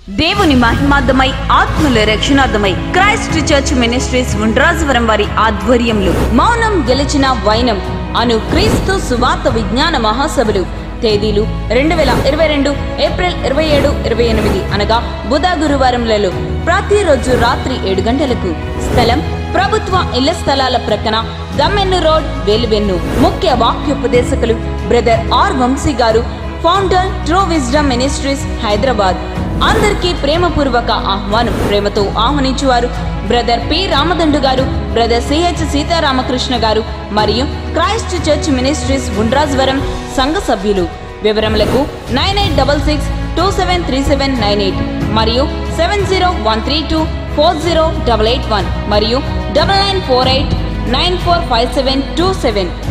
దేవుని మహిమార్థమై ఆత్మల రక్షణార్థమై క్రైస్ట్ చర్చ్ మినిస్ట్రీస్ ఉండ్రాజవరం వారి ఆధ్వర్యంలో మౌనం గెలిచిన వైనం అను క్రీస్తు సువార్త విజ్ఞాన మహాసభలు తేదీలు రెండు వేల ఇరవై రెండు ఏప్రిల్ ఇరవై ఏడు ఇరవై ఎనిమిది అనగా బుధ గురువారంలలో ప్రతిరోజు రాత్రి ఏడు గంటలకు స్థలం ప్రభుత్వ ఇళ్ల స్థలాల ప్రక్కన దమ్మెన్ను రోడ్ వేలువెన్ను ముఖ్య వాక్యోపదేశకులు brother R Vamsi garu founder true wisdom ministries Hyderabad అందరికీ ప్రేమపూర్వక ఆహ్వానం ప్రేమతో ఆహ్వానించువారు బ్రదర్ పి రామదండు గారు బ్రదర్ సిహెచ్ సీతారామకృష్ణ గారు మరియు క్రైస్ట్ చర్చ్ మినిస్ట్రీస్ ఉండ్రాజ్వరం సంఘ సభ్యులు వివరములకు nine eight double six two seven three seven nine eight మరియు seven zero one three two four zero double eight one మరియు double nine four eight nine four five seven two seven